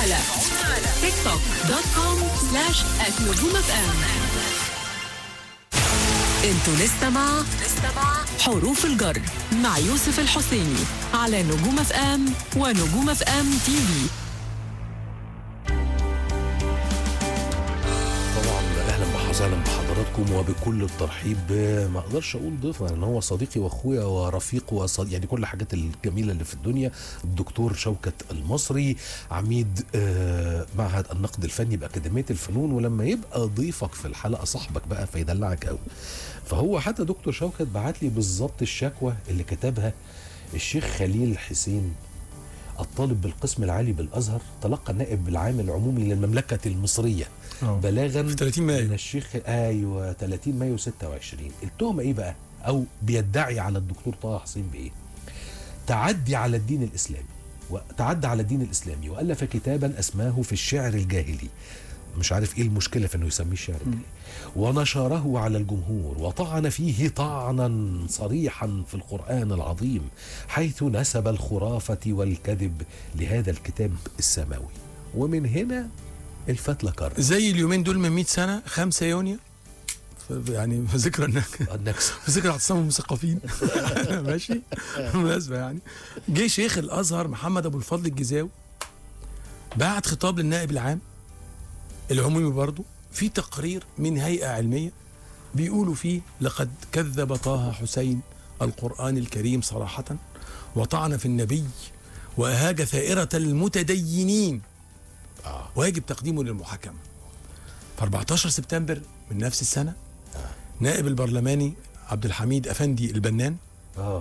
على تيك توك دوت كوم سلاش نجوم اف ام انتوا لسه مع حروف الجر مع يوسف الحسيني على نجوم اف ام ونجوم اف ام تي في طبعا اهلا وسهلا بحضراتكم وبكل الترحيب ب- ما اقدرش اقول ضيفنا لان هو صديقي واخويا ورفيق وصد... يعني كل الحاجات الجميله اللي في الدنيا الدكتور شوكت المصري عميد آه، معهد النقد الفني باكاديميه الفنون ولما يبقى ضيفك في الحلقه صاحبك بقى فيدلعك قوي فهو حتى دكتور شوكت بعت لي بالظبط الشكوى اللي كتبها الشيخ خليل حسين الطالب بالقسم العالي بالازهر تلقى النائب العام العمومي للمملكه المصريه آه. بلاغا في 30 مايو. من الشيخ ايوه 30 مايو 26 التهمه ايه بقى او بيدعي على الدكتور طه حسين بايه تعدي على الدين الاسلامي وتعدى على الدين الاسلامي والف كتابا اسماه في الشعر الجاهلي مش عارف ايه المشكله في انه يسميه الشعر الجاهلي ونشره على الجمهور وطعن فيه طعنا صريحا في القران العظيم حيث نسب الخرافه والكذب لهذا الكتاب السماوي ومن هنا الفتله كرر زي اليومين دول من 100 سنه 5 يونيو ف- يعني في ذكرى النكسه النكسه في ذكرى اعتصام المثقفين ماشي مناسبة يعني جه شيخ الازهر محمد ابو الفضل الجزاوي بعت خطاب للنائب العام العمومي برضه في تقرير من هيئه علميه بيقولوا فيه لقد كذب طه حسين القران الكريم صراحه وطعن في النبي واهاج ثائره المتدينين آه. ويجب تقديمه للمحاكمه في 14 سبتمبر من نفس السنه نائب البرلماني عبد الحميد افندي البنان اه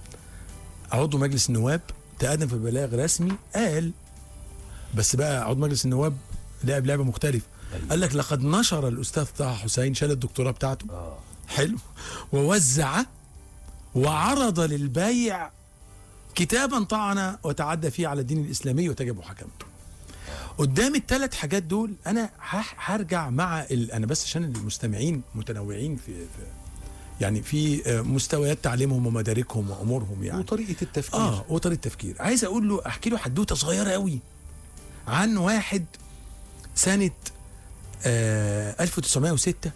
عضو مجلس النواب تقدم في بلاغ رسمي قال بس بقى عضو مجلس النواب لعب لعبه مختلفه أيوة. قال لك لقد نشر الاستاذ طه حسين شال الدكتوراه بتاعته اه حلو ووزع وعرض للبيع كتابا طعن وتعدى فيه على الدين الاسلامي وتجب محاكمته قدام الثلاث حاجات دول انا هح- هرجع مع ال... انا بس عشان المستمعين متنوعين في, في يعني في آه، مستويات تعليمهم ومداركهم وامورهم يعني وطريقه التفكير اه وطريقه تفكير عايز اقول له احكي له حدوته صغيره قوي عن واحد سنه آه 1906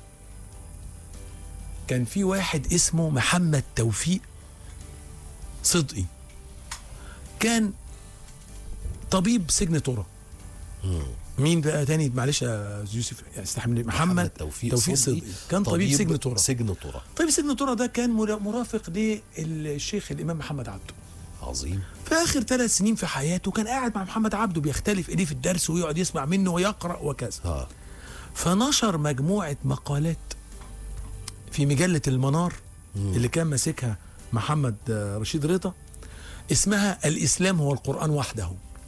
كان في واحد اسمه محمد توفيق صدقي كان طبيب سجن طرة مين بقى تاني معلش يا يوسف استحمل محمد توفيق, توفيق صدقي كان طبيب سجن طرة سجن طرة طيب سجن طرة ده كان مرا- مرافق للشيخ الامام محمد عبده عظيم في اخر ثلاث سنين في حياته كان قاعد مع محمد عبده بيختلف ايديه في الدرس ويقعد يسمع منه ويقرا وكذا اه فنشر مجموعه مقالات في مجله المنار اللي كان ماسكها محمد آه، رشيد رضا اسمها الاسلام هو القران وحده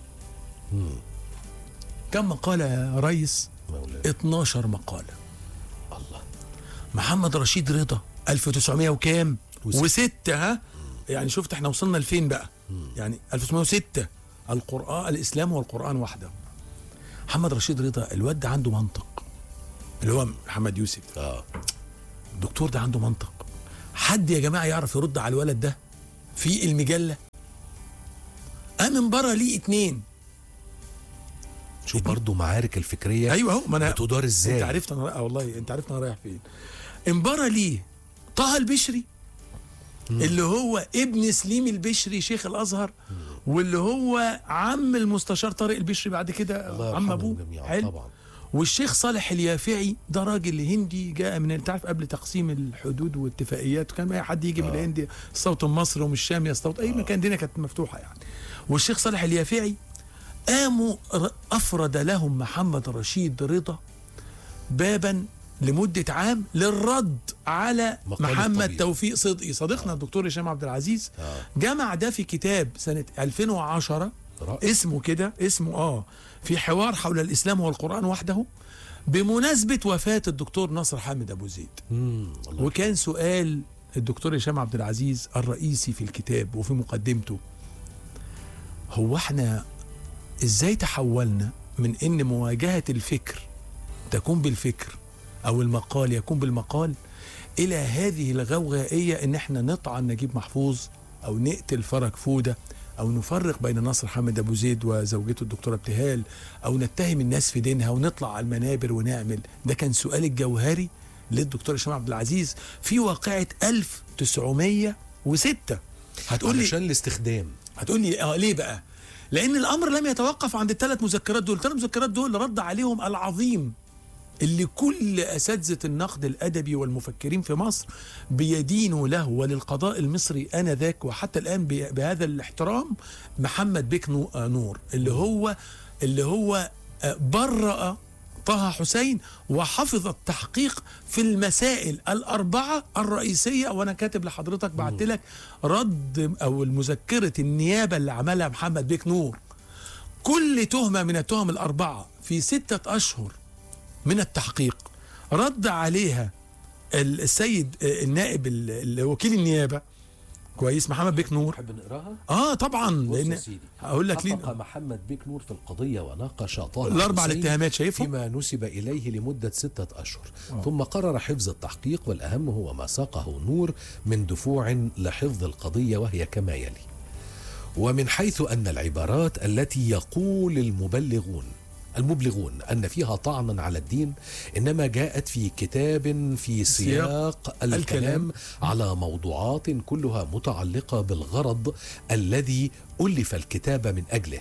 كم مقاله يا ريس مولاي 12 مقاله الله محمد رشيد رضا 1900 وكام وستة. وستة ها يعني شفت احنا وصلنا لفين بقى يعني 1906 القرآن الإسلام هو القرآن وحده محمد رشيد رضا الواد ده عنده منطق اللي هو محمد يوسف اه الدكتور ده عنده منطق حد يا جماعة يعرف يرد على الولد ده في المجلة قام من بره ليه اتنين شوف برضو معارك الفكريه ايوه اهو ما انا بتدار ازاي انت عرفت انا رايح والله انت عرفت انا رايح فين انبرى ليه طه البشري اللي هو ابن سليم البشري شيخ الازهر واللي هو عم المستشار طارق البشري بعد كده الله عم يرحمهم ابوه جميعا حلو طبعا والشيخ صالح اليافعي ده راجل هندي جاء من انت عارف قبل تقسيم الحدود والاتفاقيات كان اي حد يجي من الهند الصوت المصري ومن الشام يستوطن اي مكان الدنيا كانت مفتوحه يعني والشيخ صالح اليافعي قاموا ر- افرد لهم محمد رشيد رضا بابا لمده عام للرد على مقال محمد الطبيب. توفيق صدقي صديقنا الدكتور هشام عبد العزيز آه. جمع ده في كتاب سنه 2010 رائع. اسمه كده اسمه اه في حوار حول الاسلام والقران وحده بمناسبه وفاه الدكتور نصر حامد ابو زيد امم الله وكان سؤال الدكتور هشام عبد العزيز الرئيسي في الكتاب وفي مقدمته هو احنا ازاي تحولنا من ان مواجهه الفكر تكون بالفكر او المقال يكون بالمقال الى هذه الغوغائيه ان احنا نطعن نجيب محفوظ او نقتل فرج فوده او نفرق بين نصر حامد ابو زيد وزوجته الدكتوره ابتهال او نتهم الناس في دينها ونطلع على المنابر ونعمل ده كان سؤال الجوهري للدكتور هشام عبد العزيز في واقعه 1906 هتقول لي علشان الاستخدام هتقول لي اه ليه بقى؟ لأن الأمر لم يتوقف عند الثلاث مذكرات دول، الثلاث مذكرات دول رد عليهم العظيم اللي كل أساتذة النقد الأدبي والمفكرين في مصر بيدينوا له وللقضاء المصري آنذاك وحتى الآن ب- بهذا الاحترام محمد بيك نو- آه نور اللي هو اللي هو آه، برأ طه حسين وحفظ التحقيق في المسائل الأربعة الرئيسية وأنا كاتب لحضرتك بعت لك رد أو المذكرة النيابة اللي عملها محمد بيك نور كل تهمة من التهم الأربعة في ستة أشهر من التحقيق رد عليها ال- السيد آه، النائب ال- ال- وكيل النيابة كويس محمد بيك نور تحب نقراها؟ اه طبعا بص يا لان سيدي هقول لك حقق ليه محمد بيك نور في القضية وناقش طه الاربع حسين الاتهامات شايفهم فيما نسب إليه لمدة ستة أشهر ثم قرر حفظ التحقيق والأهم هو ما ساقه نور من دفوع لحفظ القضية وهي كما يلي ومن حيث أن العبارات التي يقول المبلغون المبلغون أن فيها طعنا على الدين إنما جاءت في كتاب في سياق الكلام, الكلام. على موضوعات كلها متعلقة بالغرض الذي ألف الكتاب من أجله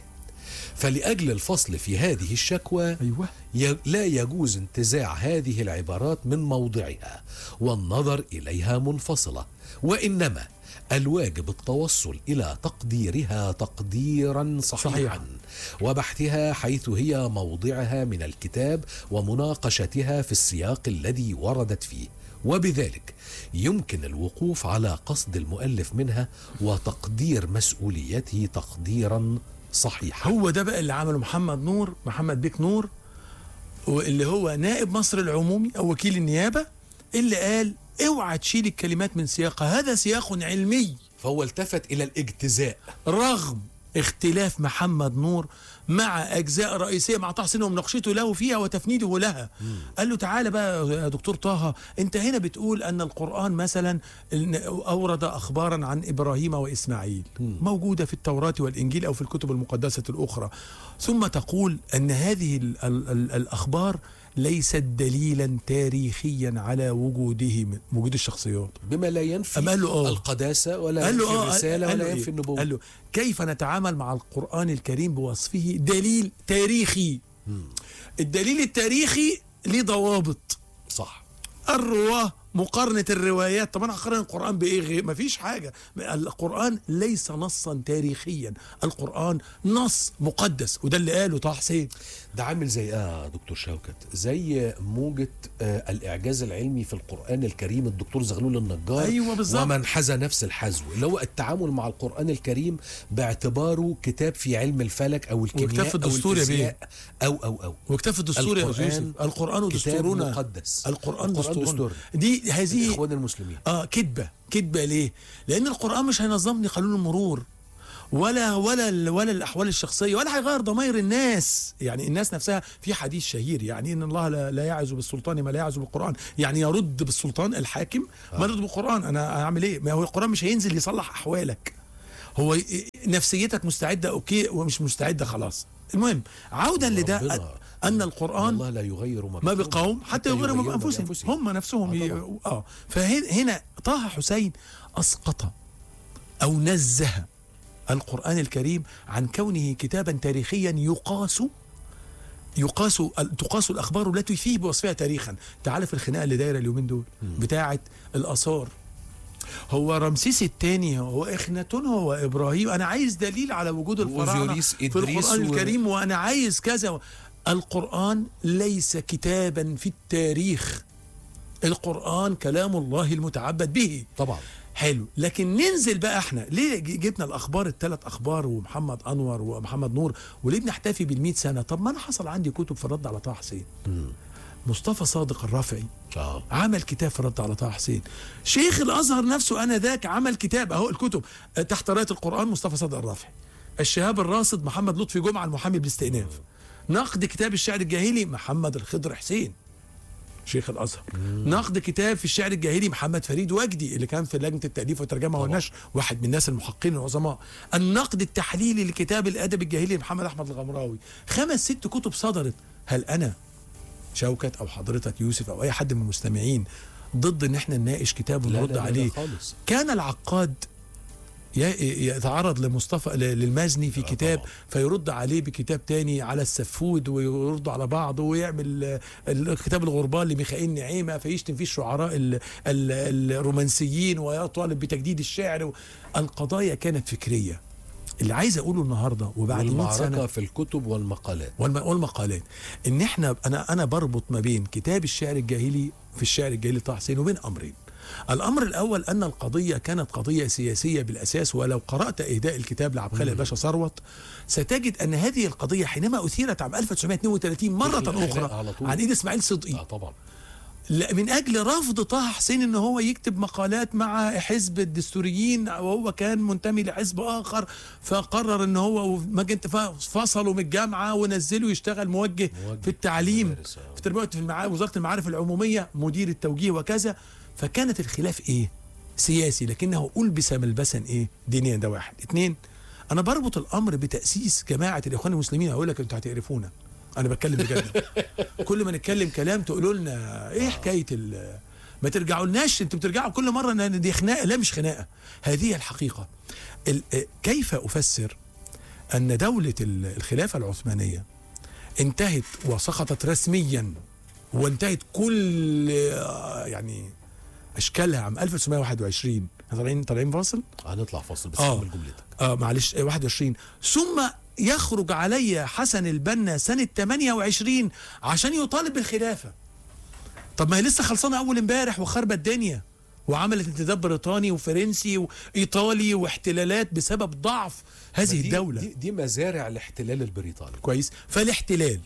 فلأجل الفصل في هذه الشكوى ايوه ي- لا يجوز انتزاع هذه العبارات من موضعها والنظر اليها منفصله وانما الواجب التوصل الى تقديرها تقديرا صحيحا صحيحا. وبحثها حيث هي موضعها من الكتاب ومناقشتها في السياق الذي وردت فيه وبذلك يمكن الوقوف على قصد المؤلف منها وتقدير مسؤوليته تقديرا صحيحا هو ده بقى اللي عمله محمد نور محمد بيك نور واللي هو نائب مصر العمومي او وكيل النيابه اللي قال اوعى تشيل الكلمات من سياقها هذا سياق علمي فهو التفت الى الاجتزاء رغم اختلاف محمد نور مع اجزاء رئيسيه مع طه حسين ومناقشته له فيها وتفنيده لها قال له تعالى بقى يا دكتور طه انت هنا بتقول ان القران مثلا إن اورد اخبارا عن ابراهيم واسماعيل موجوده في التوراه والانجيل او في الكتب المقدسه الاخرى ثم تقول ان هذه ال ال ال الاخبار ليست دليلا تاريخيا على وجودهم وجود الشخصيات بما لا ينفي أم قال له آه. القداسه ولا قال له ينفي اه الرساله قال له ولا إيه؟ ينفي النبوه قال له كيف نتعامل مع القرآن الكريم بوصفه دليل تاريخي الدليل التاريخي ليه ضوابط صح الرواه مقارنة الروايات طب انا هقارن القرآن بايه غير مفيش حاجة القرآن ليس نصا تاريخيا القرآن نص مقدس وده اللي قاله طه حسين ده عامل زي اه يا دكتور شوكت زي موجة آه الاعجاز العلمي في القران الكريم الدكتور زغلول النجار أيوة بالظبط. ومن حذا نفس الحذو اللي هو التعامل مع القران الكريم باعتباره كتاب في علم الفلك او الكيمياء وكتاب في او الدستور يا الفيزياء او او او وكتاب الدستور يا القرآن يوسف القرآن كتاب دستورنا مقدس. القرآن, القرآن دستورنا دستورنا. دي هذه الاخوان المسلمين اه كذبه كذبه ليه؟ لان القران مش هينظم لي قانون المرور ولا ولا ولا الاحوال الشخصيه ولا هيغير ضمائر الناس يعني الناس نفسها في حديث شهير يعني ان الله لا, لا يعز بالسلطان ما لا يعز بالقران يعني يرد بالسلطان الحاكم ما يرد بالقران انا هعمل ايه ما هو القران مش هينزل يصلح احوالك هو ي- نفسيتك مستعده اوكي ومش مستعده خلاص المهم عودا لده ربنا- ان إن القران الله لا يغير ما ما بقوم بقوم حتى يغيروا ما بانفسهم هم نفسهم آه ي- طبعاً. اه فهنا طه حسين اسقط او نزه القران الكريم عن كونه كتابا تاريخيا يقاس يقاس تقاس الاخبار التي فيه بوصفها تاريخا تعال في الخناقه اللي دايره اليومين دول بتاعه الاثار هو رمسيس الثاني هو اخناتون هو ابراهيم انا عايز دليل على وجود الفراعنه وأوزيريس في إدريس القران و- الكريم وانا عايز كذا القران ليس كتابا في التاريخ القران كلام الله المتعبد به طبعا حلو لكن ننزل بقى احنا ليه ج- جبنا الاخبار الثلاث اخبار ومحمد انور ومحمد نور وليه بنحتفي بال سنه طب ما انا حصل عندي كتب في الرد على طه حسين مصطفى صادق الرافعي اه عمل كتاب في الرد على طه حسين شيخ الازهر نفسه انا ذاك عمل كتاب اهو الكتب آه، تحت رايه القران مصطفى صادق الرافعي الشهاب الراصد محمد لطفي جمعه المحامي بالاستئناف نقد كتاب الشعر الجاهلي محمد الخضر حسين شيخ الازهر نقد كتاب في الشعر الجاهلي محمد فريد وجدي اللي كان في لجنه التاليف والترجمه والنشر واحد من الناس المحققين العظماء النقد التحليلي لكتاب الادب الجاهلي لمحمد احمد الغمراوي خمس ست كتب صدرت هل انا شوكت او حضرتك يوسف او اي حد من المستمعين ضد ان احنا نناقش كتاب لا، لا، ونرد لا، لا عليه خالص. كان العقاد ي- يتعرض لمصطفى ل- للمازني في آه، كتاب طبعا. فيرد عليه بكتاب تاني على السفود ويردوا على بعض ويعمل آه، الكتاب الغربان لميخائيل نعيمه فيشتم فيه الشعراء ال- ال- الرومانسيين ويطالب بتجديد الشعر القضايا كانت فكريه اللي عايز اقوله النهارده وبعد 100 سنه والمعركه في الكتب والمقالات والم- والمقالات ان احنا انا انا بربط ما بين كتاب الشعر الجاهلي في الشعر الجاهلي طه حسين وبين امرين الامر الاول ان القضيه كانت قضيه سياسيه بالاساس ولو قرات اهداء الكتاب لعبد الخالق باشا ثروت ستجد ان هذه القضيه حينما اثيرت عام 1932 مره الخناق اخرى على طول. عن ايد اسماعيل صدقي اه طبعا لا من اجل رفض طه حسين ان هو يكتب مقالات مع حزب الدستوريين وهو كان منتمي لحزب اخر فقرر ان هو مجد فصلوا من الجامعه ونزلوا يشتغل موجه, موجه في التعليم مدارس، آه. في تربيه في المعا... وزاره المعارف العموميه مدير التوجيه وكذا فكانت الخلاف ايه؟ سياسي لكنه البس ملبسا ايه؟ دينيا ده واحد اثنين انا بربط الامر بتاسيس جماعه الاخوان المسلمين هقول لك انتوا هتقرفونا انا بتكلم بجد كل ما نتكلم كلام تقولوا لنا ايه حكايه ال ما ترجعوا لناش انتوا بترجعوا كل مره ان دي خناقه لا مش خناقه هذه الحقيقه ال- كيف افسر ان دوله ال- الخلافه العثمانيه انتهت وسقطت رسميا وانتهت كل آه، يعني اشكالها عام 1921 إحنا طالعين طالعين فاصل هنطلع فاصل بس آه. كمل جملتك اه معلش آه، 21 ثم يخرج علي حسن البنا سنة 28 عشان يطالب بالخلافة طب ما هي لسه خلصانة أول امبارح وخربت الدنيا وعملت انتداب بريطاني وفرنسي وإيطالي واحتلالات بسبب ضعف هذه دي- الدولة دي, دي مزارع الاحتلال البريطاني كويس فالاحتلال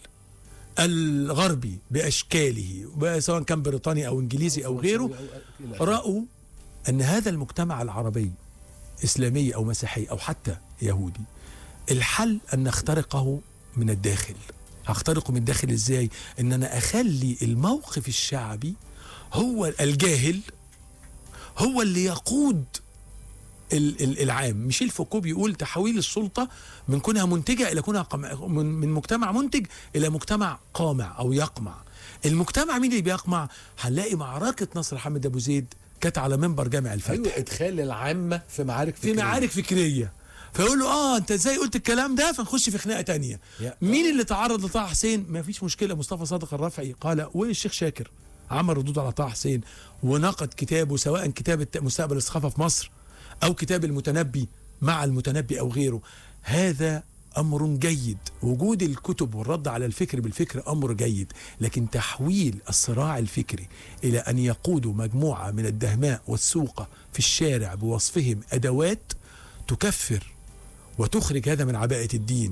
الغربي بأشكاله سواء كان بريطاني أو إنجليزي أو غيره إلى آخره. رأوا أن هذا المجتمع العربي إسلامي أو مسيحي أو حتى يهودي الحل أن نخترقه من الداخل هخترقه من الداخل إزاي أن أنا أخلي الموقف الشعبي هو الجاهل هو اللي يقود ال- ال- العام ميشيل فوكو بيقول تحويل السلطة من كونها منتجة إلى كونها قمع من, من مجتمع منتج إلى مجتمع قامع أو يقمع المجتمع مين اللي بيقمع هنلاقي معركة نصر حامد أبو زيد كانت على منبر جامع الفتح ايوه ادخال العامه في معارك في فكرية. معارك فكريه فيقول له اه انت ازاي قلت الكلام ده فنخش في خناقه تانية يا- مين اللي تعرض لطه حسين ما فيش مشكله مصطفى صادق الرافعي قال والشيخ شاكر عمل ردود على طه حسين ونقد كتابه سواء كتاب الت- مستقبل الثقافه في مصر او كتاب المتنبي مع المتنبي او غيره هذا امر جيد وجود الكتب والرد على الفكر بالفكر امر جيد لكن تحويل الصراع الفكري الى ان يقودوا مجموعه من الدهماء والسوقه في الشارع بوصفهم ادوات تكفر وتخرج هذا من عباءة الدين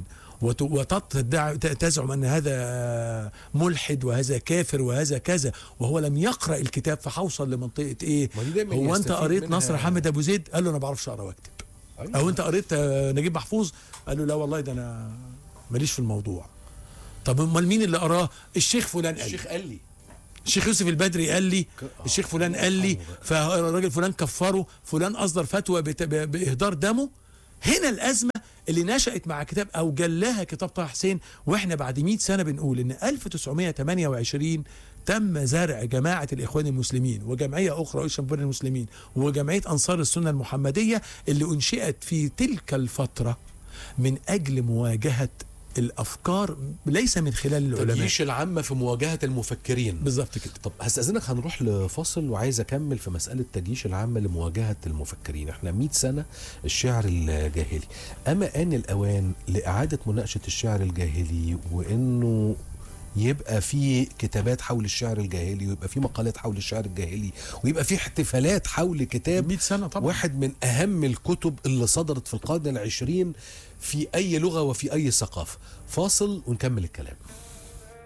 وتزعم أن هذا ملحد وهذا كافر وهذا كذا وهو لم يقرأ الكتاب فحوصل لمنطقة إيه ما دي دايما هو أنت يستفيد قريت منها- نصر حامد أبو زيد قال له أنا بعرفش أقرأ وأكتب أيوة. أو أنت قريت آه، نجيب محفوظ قال له لا والله ده أنا ماليش في الموضوع طب امال مين اللي قراه الشيخ فلان قال لي. الشيخ قال لي الشيخ يوسف البدري قال لي الشيخ فلان قال لي فالراجل فلان كفره فلان اصدر فتوى بت- ب- باهدار دمه هنا الازمه اللي نشات مع كتاب او جلاها كتاب طه حسين واحنا بعد 100 سنه بنقول ان 1928 تم زرع جماعه الاخوان المسلمين وجمعيه اخرى رئيس شمبر المسلمين وجمعيه انصار السنه المحمديه اللي انشئت في تلك الفتره من اجل مواجهه الافكار ليس من خلال العلماء تجيش العامه في مواجهه المفكرين بالظبط كده طب هستأذنك هنروح لفاصل وعايز أكمل في مسألة تجيش العامة لمواجهة المفكرين احنا 100 سنة الشعر الجاهلي أما آن الأوان لإعادة مناقشة الشعر الجاهلي وإنه يبقى في كتابات حول الشعر الجاهلي ويبقى في مقالات حول الشعر الجاهلي ويبقى في احتفالات حول كتاب 100 سنه طبعا واحد من أهم الكتب اللي صدرت في القرن العشرين في أي لغة وفي أي ثقافة فاصل ونكمل الكلام